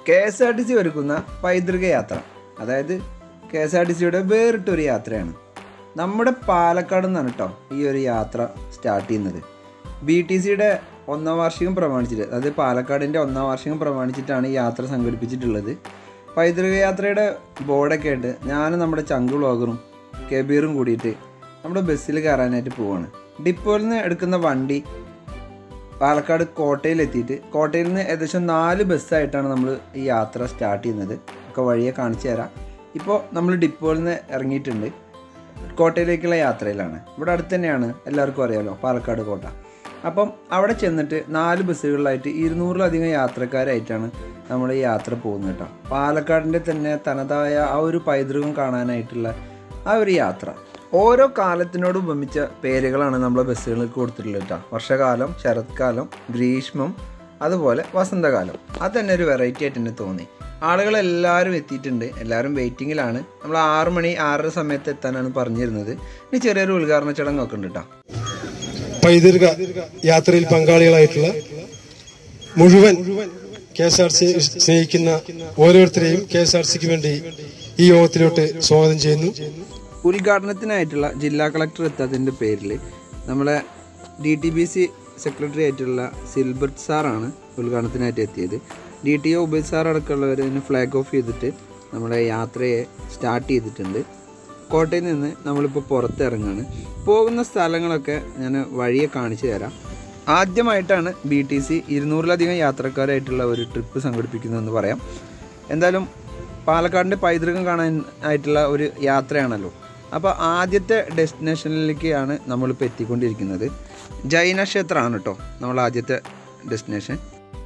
K S R T C ഒരുക്കുന്ന പൈതൃക യാത്ര അതായത് കെ എസ് ആർ ടി സിയുടെ വേറിട്ടൊരു യാത്രയാണ് നമ്മുടെ പാലക്കാട് നിന്നാണ് കേട്ടോ ഈ ഒരു യാത്ര സ്റ്റാർട്ട് ചെയ്യുന്നത് ബി ടി സിയുടെ ഒന്നാം വാർഷികം പ്രമാണിച്ചിട്ട് അതായത് പാലക്കാടിൻ്റെ ഒന്നാം വാർഷികം പ്രമാണിച്ചിട്ടാണ് ഈ യാത്ര സംഘടിപ്പിച്ചിട്ടുള്ളത് പൈതൃക യാത്രയുടെ ബോർഡൊക്കെ ആയിട്ട് ഞാനും നമ്മുടെ ചങ്ക് വ്ളോഗറും കബീറും കൂടിയിട്ട് നമ്മുടെ ബസ്സിൽ കയറാനായിട്ട് പോവാണ് ഡിപ്പോയിൽ നിന്ന് എടുക്കുന്ന വണ്ടി പാലക്കാട് കോട്ടയിലെത്തിയിട്ട് കോട്ടയിൽ നിന്ന് ഏകദേശം നാല് ബസ്സായിട്ടാണ് നമ്മൾ ഈ യാത്ര സ്റ്റാർട്ട് ചെയ്യുന്നത് ഒക്കെ വഴിയെ കാണിച്ചു തരാം ഇപ്പോൾ നമ്മൾ ഡിപ്പോയിൽ നിന്ന് ഇറങ്ങിയിട്ടുണ്ട് കോട്ടയിലേക്കുള്ള യാത്രയിലാണ് ഇവിടെ അടുത്ത് തന്നെയാണ് എല്ലാവർക്കും അറിയാലോ പാലക്കാട് കോട്ട അപ്പം അവിടെ ചെന്നിട്ട് നാല് ബസ്സുകളിലായിട്ട് ഇരുന്നൂറിലധികം യാത്രക്കാരായിട്ടാണ് നമ്മൾ ഈ യാത്ര പോകുന്നത് കേട്ടോ പാലക്കാടിൻ്റെ തന്നെ തനതായ ആ ഒരു പൈതൃകം കാണാനായിട്ടുള്ള ആ ഒരു യാത്ര ഓരോ കാലത്തിനോട് ഉപമിച്ച പേരുകളാണ് നമ്മളെ ബസ്സുകൾക്ക് കൊടുത്തിട്ടുള്ളത് കേട്ടോ വർഷകാലം ശരത്കാലം ഗ്രീഷ്മം അതുപോലെ വസന്തകാലം അത് തന്നെ ഒരു വെറൈറ്റി ആയിട്ട് തന്നെ തോന്നി ആളുകളെല്ലാവരും എത്തിയിട്ടുണ്ട് എല്ലാവരും വെയിറ്റിങ്ങിലാണ് നമ്മൾ ആറ് മണി ആറര സമയത്ത് എത്താനാണ് പറഞ്ഞിരുന്നത് ഇനി ചെറിയൊരു ഉദ്ഘാടന ചടങ്ങൊക്കെ ഉണ്ട് കേട്ടോ പൈതൃക യാത്രയിൽ പങ്കാളികളായിട്ടുള്ള മുഴുവൻ കെ എസ് ആർ സി സ്നേഹിക്കുന്ന ഓരോരുത്തരെയും കെ എസ് ആർ സിക്ക് വേണ്ടി ഈ യോഗത്തിലോട്ട് സ്വാഗതം ചെയ്യുന്നു ഉദ്ഘാടനത്തിനായിട്ടുള്ള ജില്ലാ കളക്ടർ എത്താത്തതിൻ്റെ പേരിൽ നമ്മളെ D T B C secretary ആയിട്ടുള്ള സിൽബർട്ട് സാറാണ് ഉദ്ഘാടനത്തിനായിട്ട് എത്തിയത് D T O Ubaid sir അടക്കമുള്ളവർ ഇതിന് ഫ്ലാഗ് ഓഫ് ചെയ്തിട്ട് നമ്മുടെ യാത്രയെ സ്റ്റാർട്ട് ചെയ്തിട്ടുണ്ട് കോട്ടയിൽ നിന്ന് നമ്മളിപ്പോൾ പുറത്തിറങ്ങാണ് പോകുന്ന സ്ഥലങ്ങളൊക്കെ ഞാൻ വഴിയെ കാണിച്ചു തരാം ആദ്യമായിട്ടാണ് ബി ടി സി ഇരുന്നൂറിലധികം യാത്രക്കാരായിട്ടുള്ള ഒരു ട്രിപ്പ് സംഘടിപ്പിക്കുന്നതെന്ന് പറയാം എന്തായാലും പാലക്കാടിൻ്റെ പൈതൃകം കാണാൻ ആയിട്ടുള്ള ഒരു യാത്രയാണല്ലോ അപ്പോൾ ആദ്യത്തെ ഡെസ്റ്റിനേഷനിലേക്കാണ് നമ്മളിപ്പോൾ എത്തിക്കൊണ്ടിരിക്കുന്നത് ജൈന ക്ഷേത്രമാണ് കേട്ടോ നമ്മൾ ആദ്യത്തെ ഡെസ്റ്റിനേഷൻ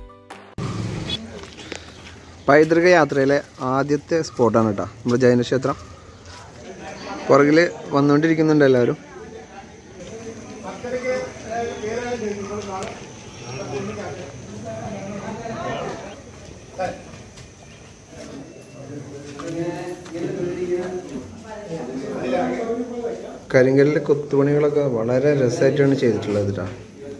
പൈതൃക യാത്രയിലെ ആദ്യത്തെ സ്പോട്ടാണ് കേട്ടോ നമ്മുടെ ജൈന ക്ഷേത്രം പുറകിൽ വന്നുകൊണ്ടിരിക്കുന്നുണ്ട് എല്ലാവരും കരിങ്കല്ലിലെ കൊത്തുപണികളൊക്കെ വളരെ രസമായിട്ടാണ് ചെയ്തിട്ടുള്ളത് കേട്ടോ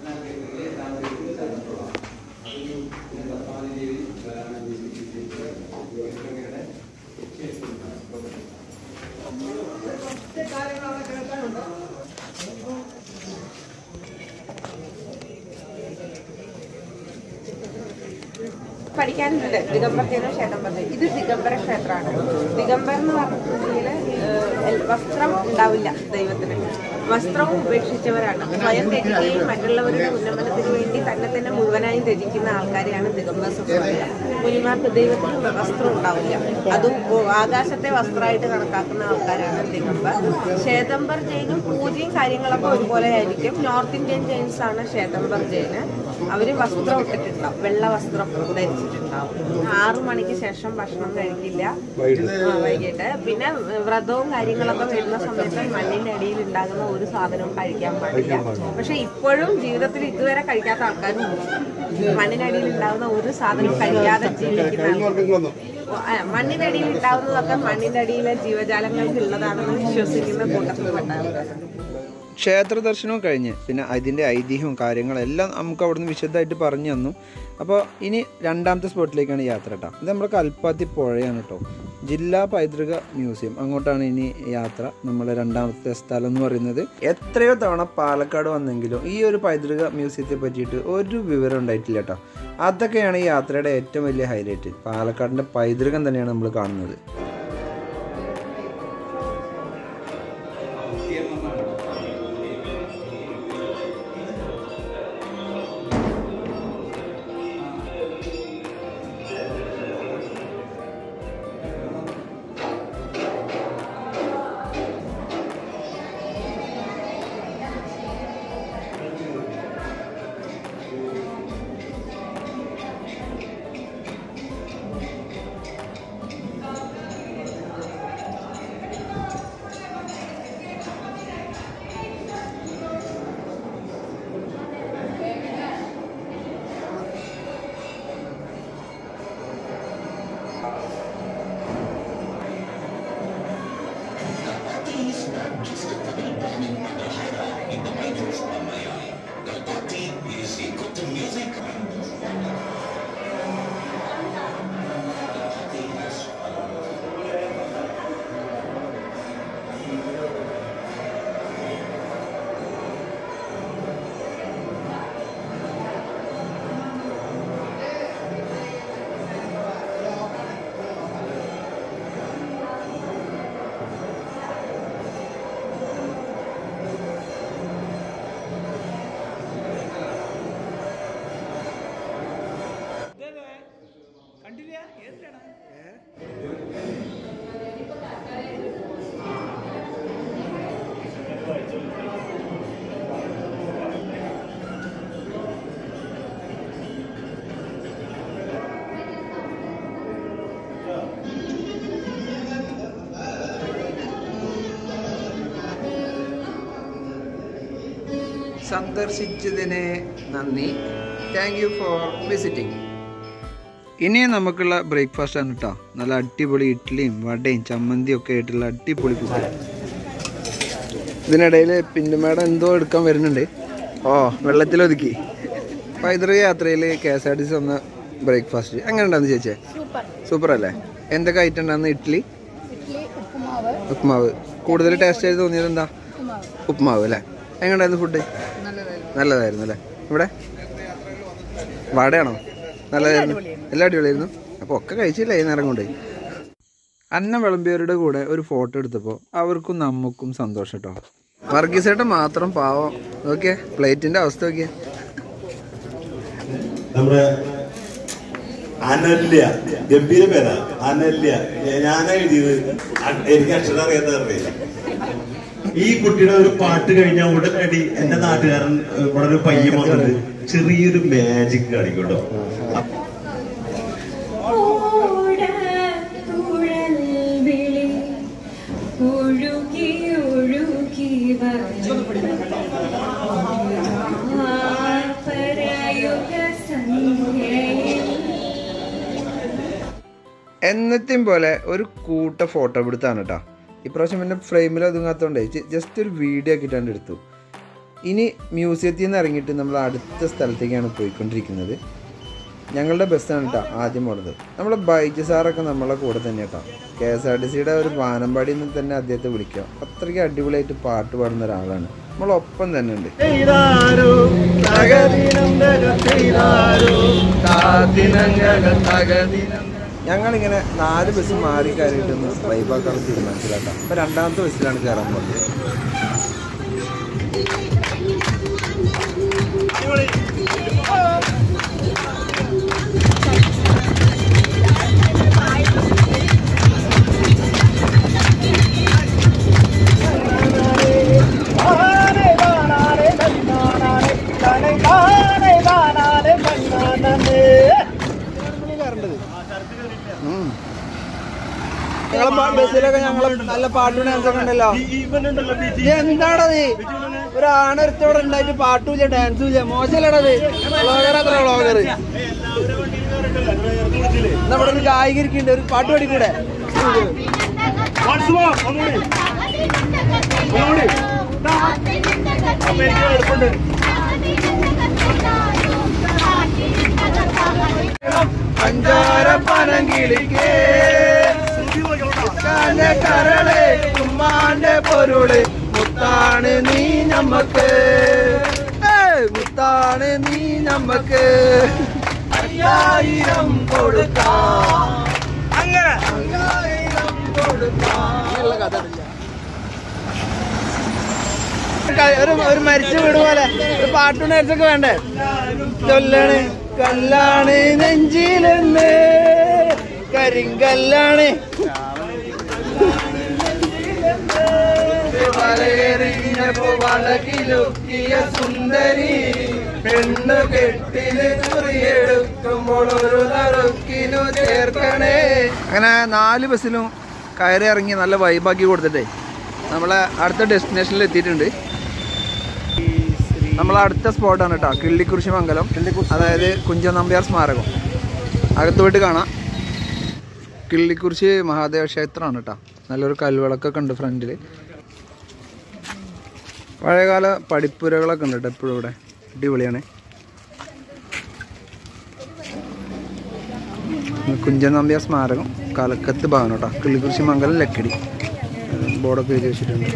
പഠിക്കാനുണ്ട് ദിഗംബർ ജൈന ക്ഷേത്രം പറഞ്ഞു ഇത് ദിഗംബര ക്ഷേത്രമാണ് ദിഗംബർ എന്ന് പറഞ്ഞിട്ടുണ്ടെങ്കിൽ വസ്ത്രം ഉണ്ടാവില്ല ദൈവത്തിന് വസ്ത്രവും ഉപേക്ഷിച്ചവരാണ് സ്വയം ത്യജിക്കുകയും മറ്റുള്ളവരുടെ ഉന്നമനത്തിന് വേണ്ടി തന്നെ തന്നെ മുഴുവനായും ത്യജിക്കുന്ന ആൾക്കാരെയാണ് ദിഗംബർ പറയുക മുനിമാർക്ക് ദൈവത്തിന് വസ്ത്രം ഉണ്ടാവില്ല അതും ഓ- ആകാശത്തെ വസ്ത്രമായിട്ട് കണക്കാക്കുന്ന ആൾക്കാരാണ് ദിഗംബർ ശ്വേതംബർ ജൈനും പൂജയും കാര്യങ്ങളൊക്കെ ഒരുപോലെ ആയിരിക്കും നോർത്ത് ഇന്ത്യൻ ജെയിൻസ് ആണ് ശ്വേതംബർ ജൈന് അവര് വസ്ത്രം ഇട്ടിട്ടുണ്ടാവും വെള്ള വസ്ത്രം ധരിച്ചിട്ടുണ്ടാവും ആറു മണിക്ക് ശേഷം ഭക്ഷണം കഴിക്കില്ല ആ, വൈകിട്ട് പിന്നെ വ്രതവും കാര്യങ്ങളൊക്കെ വരുന്ന സമയത്ത് മണ്ണിന്റെ അടിയിൽ ഉണ്ടാകുന്ന ഒരു സാധനവും കഴിക്കാൻ പാടില്ല പക്ഷെ ഇപ്പോഴും ജീവിതത്തിൽ ഇതുവരെ കഴിക്കാത്ത ആൾക്കാരും ഉണ്ട്. മണ്ണിനടിയിൽ ഉണ്ടാകുന്ന ഒരു സാധനവും കഴിക്കാതെ ജീവിക്കുന്ന ആൾക്കാർ ആ, മണ്ണിനടിയിൽ ഉണ്ടാകുന്നതൊക്കെ മണ്ണിന്റെ അടിയിലെ ജീവജാലങ്ങൾക്ക് ഉള്ളതാണെന്ന് വിശ്വസിക്കുന്ന കൂട്ടത്തിൽപ്പെട്ട ആൾക്കാർ ക്ഷേത്ര ദർശനവും കഴിഞ്ഞ് പിന്നെ അതിൻ്റെ ഐതിഹ്യവും കാര്യങ്ങളെല്ലാം നമുക്ക് അവിടുന്ന് വിശദമായിട്ട് പറഞ്ഞു തന്നു അപ്പോൾ ഇനി രണ്ടാമത്തെ സ്പോട്ടിലേക്കാണ് യാത്ര കേട്ടോ ഇത് നമ്മുടെ കൽപ്പാത്തി പുഴയാണ് കേട്ടോ ജില്ലാ പൈതൃക മ്യൂസിയം അങ്ങോട്ടാണ് ഇനി യാത്ര നമ്മുടെ രണ്ടാമത്തെ സ്ഥലം എന്ന് പറയുന്നത് എത്രയോ തവണ പാലക്കാട് വന്നെങ്കിലും ഈ ഒരു പൈതൃക മ്യൂസിയത്തെ പറ്റിയിട്ട് ഒരു വിവരം ഉണ്ടായിട്ടില്ല കേട്ടോ അതൊക്കെയാണ് ഈ യാത്രയുടെ ഏറ്റവും വലിയ ഹൈലൈറ്റ് പാലക്കാടിൻ്റെ പൈതൃകം തന്നെയാണ് നമ്മൾ കാണുന്നത് സന്ദർശിച്ചതിന് നന്ദി താങ്ക് യു ഫോർ വിസിറ്റിംഗ് ഇനി നമുക്കുള്ള ബ്രേക്ക്ഫാസ്റ്റ് ആണ് കേട്ടോ നല്ല അടിപൊളി ഇഡ്ഡലിയും വടയും ചമ്മന്തിയും ഒക്കെ ആയിട്ടുള്ള അടിപൊളി ഫുഡ് ഇതിനിടയിൽ പിന്നുമേടം എന്തോ എടുക്കാൻ വരുന്നുണ്ട് ഓ വെള്ളത്തിലൊതുക്കി പൈതൃക യാത്രയിൽ K S R T C വന്ന ബ്രേക്ക്ഫാസ്റ്റ് എങ്ങനെ ഉണ്ടായിരുന്നു ചേച്ചേ സൂപ്പർ അല്ലേ എന്തൊക്കെ ഐറ്റം ഉണ്ടായിരുന്നു ഇഡ്ഡലി ഉപ്മാവ് കൂടുതൽ ടേസ്റ്റ് ആയിട്ട് തോന്നിയത് എന്താ ഉപ്മാവ് അല്ലേ എങ്ങനെയായിരുന്നു ഫുഡ് നല്ലതായിരുന്നു അല്ലേ ഇവിടെ വടയാണോ നല്ലതായിരുന്നു എല്ലാം അടിപൊളിയായിരുന്നു അപ്പോൾ ഒക്കെ കഴിച്ചില്ല ഈ നേരം കൊണ്ട് അന്ന വിളമ്പിയവരുടെ കൂടെ ഒരു ഫോട്ടോ എടുത്തപ്പോൾ അവർക്കും നമുക്കും സന്തോഷം കേട്ടോ വർഗീസേട്ടൻ മാത്രം പാവം നോക്കിയേ പ്ലേറ്റിന്റെ അവസ്ഥ നോക്കിയേ നമ്മുടെ അനല്യ ഗംഭീര പേരാ അനല്യ ഞാനാ എഴുതിയത് അ- എനിക്ക് അക്ഷരം അറിയാത്ത അറിയില്ല ഈ കുട്ടിയുടെ ഒരു പാട്ട് കഴിഞ്ഞാൽ ഉടനടി എന്റെ നാട്ടുകാരൻ ഏഹ്, ഇവിടെ ഒരു പയ്യൻ വന്നിട്ട് ചെറിയൊരു മാജിക് കാണിക്കട്ടോ ഓടത്തുഴൽവിളി ഒഴുകി ഒഴുകി പരയുഗ സന്ധ്യയിൽ എന്നത്തെയും പോലെ ഒരു കൂട്ട ഫോട്ടോ പിടുത്താണ് കേട്ടോ ഇപ്രാവശ്യം പിന്നെ ഫ്രെയിമിൽ ഒതുങ്ങാത്തതുകൊണ്ടേ ജസ്റ്റ് ഒരു വീഡിയോ ആക്കിയിട്ടാണ് എടുത്തു ഇനി മ്യൂസിയത്തിൽ നിന്ന് ഇറങ്ങിയിട്ട് നമ്മൾ അടുത്ത സ്ഥലത്തേക്കാണ് പോയിക്കൊണ്ടിരിക്കുന്നത് ഞങ്ങളുടെ ബസ്സാണ് കേട്ടോ ആദ്യം പോണത് നമ്മളെ ബൈജ് സാറൊക്കെ നമ്മളെ കൂടെ തന്നെ കേട്ടോ കെ എസ് ആർ ടി സിയുടെ ഒരു വാനമ്പാടിയിൽ നിന്ന് തന്നെ അദ്ദേഹത്തെ വിളിക്കുക അത്രയ്ക്ക് അടിപൊളിയായിട്ട് പാട്ട് പാടുന്ന ഒരാളാണ് നമ്മളൊപ്പം തന്നെ ഉണ്ട് ഞങ്ങളിങ്ങനെ നാല് ബസ് മാറി കയറിയിട്ടൊന്ന് വൈബാക്കാൻ തീരുമാനിച്ചില്ലാട്ടോ അപ്പൊ രണ്ടാമത്തെ ബസ്സിലാണ് കയറാൻ പോകുന്നത് ഞങ്ങളെ ബസ്സിലൊക്കെ ഞങ്ങളെ നല്ല പാട്ടും ഡാൻസൊക്കെ ഉണ്ടല്ലോ എന്താണത് ഒരാണൊരുത്തോടെ ഉണ്ടായിട്ട് പാട്ടുമില്ല ഡാൻസും ഇല്ല മോശമല്ലടത് വ്ളോഗർ അത്ര വ്ളോഗർ നമ്മുടെ ഒരു ഗായിക ഇരിക്കുന്നുണ്ട് ഒരു പാട്ട് പാടിക്കൂടെ അഞ്ചാര പനം കിളിക്കേ മുത്താന്റെ കരളെ ഉമ്മാന്റെ പൊരുള് മുത്താണ് നീ നമ്മക്ക് ഏയ് മുത്താണ് നീ നമ്മക്ക് അയ്യായിരം കൊടുക്കാം അങ്ങനെ അയ്യായിരം കൊടുക്കാം കഥ ഒരു ഒരു മരിച്ച വീട് പോലെ ഒരു പാട്ടും ഡാൻസൊക്കെ വേണ്ടേ കൊല്ലാണ് കല്ലാണ് നെഞ്ചിലെന്ന് കരിങ്കല്ലാണ് വലയെറിഞ്ഞപ്പോ വളകിലുക്കിയ സുന്ദരി പെണ്ണു കെട്ടില് കുറിയെടുക്കുമ്പോൾ ഒരു നറുക്കിനു ചേർക്കണേ അങ്ങനെ നാല് ബസ്സിലും കയറി ഇറങ്ങി നല്ല വൈബാക്കി കൊടുത്തിട്ടേ നമ്മളെ അടുത്ത ഡെസ്റ്റിനേഷനിൽ എത്തിയിട്ടുണ്ട് നമ്മളെ അടുത്ത സ്പോട്ടാണ് കേട്ടോ കിള്ളിക്കുറിശി മംഗലം അതായത് കുഞ്ചൻ നമ്പ്യാർ സ്മാരകം അകത്ത് പോയിട്ട് കാണാം കിള്ളിക്കുറിശി മഹാദേവ ക്ഷേത്രമാണ് കേട്ടോ നല്ലൊരു കൽവിളക്കൊക്കെ ഉണ്ട് ഫ്രണ്ടിൽ പഴയകാല പടിപ്പുരകളൊക്കെ ഉണ്ട് കേട്ടോ എപ്പോഴും ഇവിടെ അടിപൊളിയാണ് കുഞ്ചൻ നമ്പ്യാർ സ്മാരകം കലക്കത്ത് ഭാഗം കേട്ടോ കിള്ളിക്കുറിശി മംഗലം ലക്കിടി ബോർഡൊക്കെ എഴുതി വെച്ചിട്ടുണ്ട്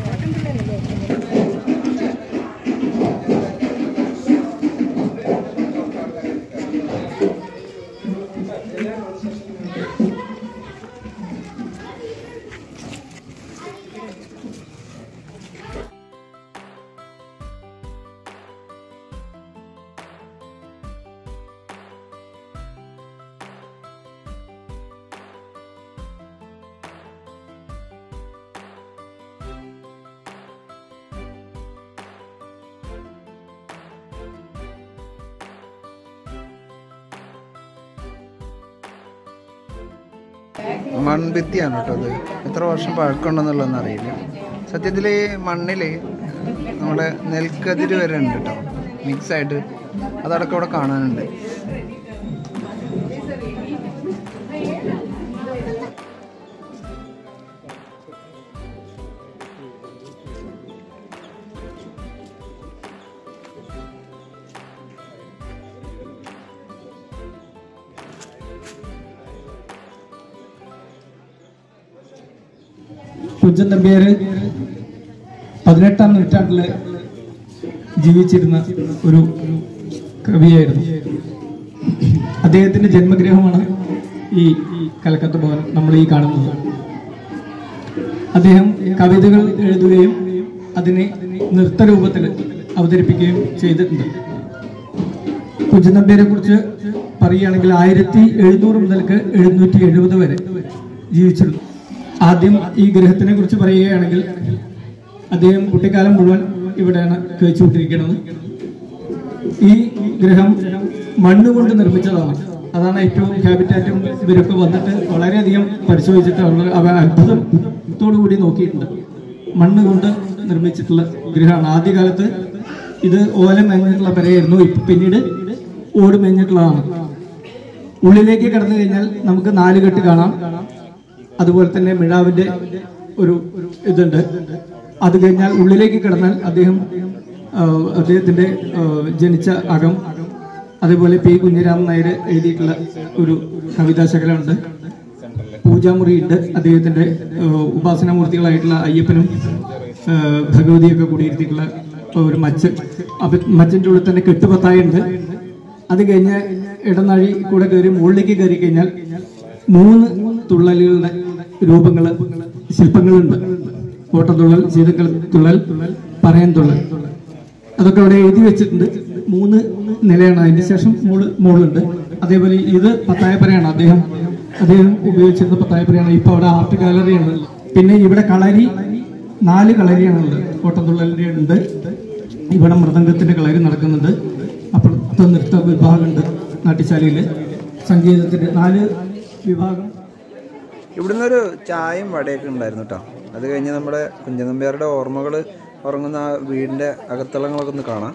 മൺഭിത്തിയാണ് കേട്ടോ അത് എത്ര വർഷം പഴക്കമുണ്ടെന്നുള്ളതെന്ന് അറിയില്ല സത്യത്തിൽ ഈ മണ്ണിൽ നമ്മുടെ നെൽക്കതിര് വരെ ഉണ്ട് കേട്ടോ മിക്സ് ആയിട്ട് അതടക്കം ഇവിടെ കാണാനുണ്ട് കുഞ്ചൻ നമ്പ്യാര് പതിനെട്ടാം നൂറ്റാണ്ടില് ജീവിച്ചിരുന്ന ഒരു കവിയായിരുന്നു അദ്ദേഹത്തിന്റെ ജന്മഗൃഹമാണ് ഈ കലക്കത്ത ഭവനം നമ്മൾ ഈ കാണുന്നത് അദ്ദേഹം കവിതകൾ എഴുതുകയും അതിനെ നൃത്തരൂപത്തിൽ അവതരിപ്പിക്കുകയും ചെയ്തിട്ടുണ്ട് കുഞ്ചൻ കുറിച്ച് പറയുകയാണെങ്കിൽ ആയിരത്തി എഴുന്നൂറ് മുതൽക്ക് എഴുന്നൂറ്റി എഴുപത് വരെ ജീവിച്ചിരുന്നു ആദ്യം ഈ ഗ്രഹത്തിനെ കുറിച്ച് പറയുകയാണെങ്കിൽ അദ്ദേഹം കുട്ടിക്കാലം മുഴുവൻ ഇവിടെയാണ് കഴിച്ചുകൊണ്ടിരിക്കുന്നത് ഈ ഗ്രഹം മണ്ണുകൊണ്ട് നിർമ്മിച്ചതാണ് അതാണ് ഏറ്റവും ഹാബിറ്റാറ്റും ഇവരൊക്കെ വന്നിട്ട് വളരെയധികം പരിശോധിച്ചിട്ട് അവർ അവ അത്ഭുതത്തോടു കൂടി നോക്കിയിട്ടുണ്ട് മണ്ണ് കൊണ്ട് നിർമ്മിച്ചിട്ടുള്ള ഗൃഹമാണ് ആദ്യകാലത്ത് ഇത് ഓല മേഞ്ഞിട്ടുള്ള പെരയായിരുന്നു ഇപ്പൊ പിന്നീട് ഓട് മേഞ്ഞിട്ടുള്ളതാണ് ഉള്ളിലേക്ക് കടന്നു കഴിഞ്ഞാൽ നമുക്ക് നാല് കെട്ട് കാണാം അതുപോലെ തന്നെ മിഴാവിന്റെ ഒരു ഇതുണ്ട് അത് കഴിഞ്ഞാൽ ഉള്ളിലേക്ക് കിടന്നാൽ അദ്ദേഹം ആ, അദ്ദേഹത്തിന്റെ ആ, ജനിച്ച അകം അതേപോലെ പി കുഞ്ഞിരാമൻ നായർ എഴുതിയിട്ടുള്ള ഒരു കവിതാശകലമുണ്ട് പൂജാമുറിയുണ്ട് അദ്ദേഹത്തിന്റെ ആ, ഉപാസനാമൂർത്തികളായിട്ടുള്ള അയ്യപ്പനും ആ, ഭഗവതിയൊക്കെ കൂടിയിരുത്തിയിട്ടുള്ള ഒരു മച്ച് അപ്പൊ മച്ചിന്റെ ഉള്ളിൽ തന്നെ കെട്ടുപത്തായുണ്ട് അത് കഴിഞ്ഞ് ഇടനാഴി കൂടെ കയറി മുകളിലേക്ക് കയറി കഴിഞ്ഞാൽ മൂന്ന് തുള്ളലുകളുടെ രൂപങ്ങള് ശില്പങ്ങളുണ്ട് ഓട്ടത്തുള്ളൽ ശീതക്കൽ തുള്ളൽ പറയാൻ തുള്ളൽ അതൊക്കെ അവിടെ എഴുതി വെച്ചിട്ടുണ്ട് മൂന്ന് നിലയാണ് അതിന് ശേഷം മോള് മോളുണ്ട് അതേപോലെ ഇത് പത്തായപ്പരയാണ് അദ്ദേഹം അദ്ദേഹം ഉപയോഗിച്ചിരുന്ന പത്തായപ്പരയാണ് ഇപ്പൊ അവിടെ ആർട്ട് ഗാലറിയാണ് പിന്നെ ഇവിടെ കളരി നാല് കളരിയാണുള്ളത് ഓട്ടത്തുള്ളലിന്റെ ഉണ്ട് ഇവിടെ മൃദംഗത്തിന്റെ കളരി നടക്കുന്നുണ്ട് അപ്പുറത്ത് നൃത്ത വിഭാഗമുണ്ട് നാട്യശാലയില് സംഗീതത്തിന്റെ നാല് വിഭാഗം ഇവിടുന്ന് ഒരു ചായയും വടയൊക്കെ ഉണ്ടായിരുന്നു കേട്ടോ അത് കഴിഞ്ഞ് നമ്മുടെ കുഞ്ചനമ്പ്യാരുടെ ഓർമ്മകൾ ഉറങ്ങുന്ന ആ വീടിൻ്റെ അകത്തളങ്ങളൊക്കെ ഒന്ന് കാണാം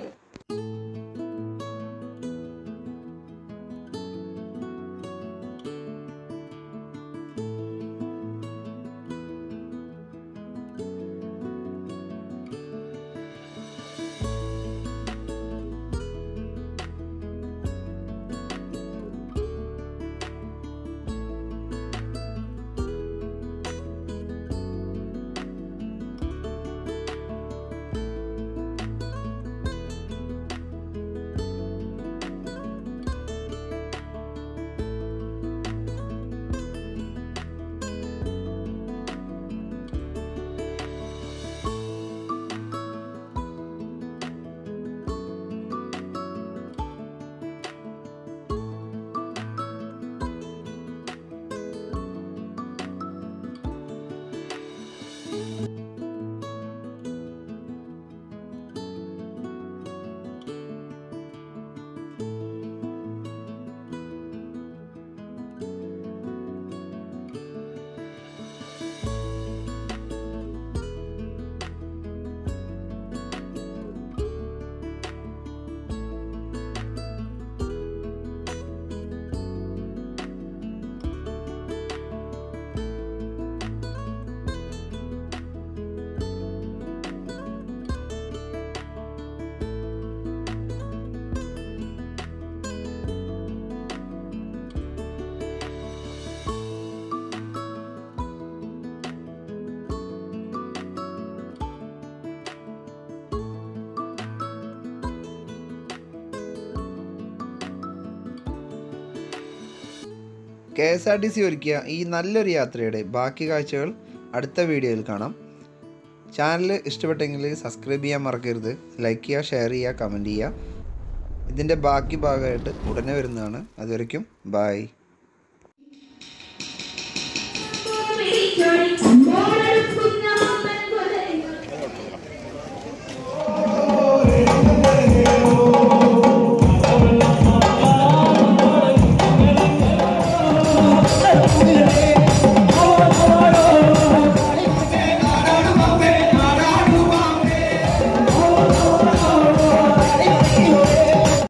K S R T C ഒരുക്കിയ ഈ നല്ലൊരു യാത്രയുടെ ബാക്കി കാഴ്ചകൾ അടുത്ത വീഡിയോയിൽ കാണാം ചാനൽ ഇഷ്ടപ്പെട്ടെങ്കിൽ സബ്സ്ക്രൈബ് ചെയ്യാൻ മറക്കരുത് ലൈക്ക് ചെയ്യുക ഷെയർ ചെയ്യുക കമൻറ്റ് ചെയ്യുക ഇതിൻ്റെ ബാക്കി ഭാഗമായിട്ട് ഉടനെ വരുന്നതാണ് അതുവരയ്ക്കും ബായ് Tomorrow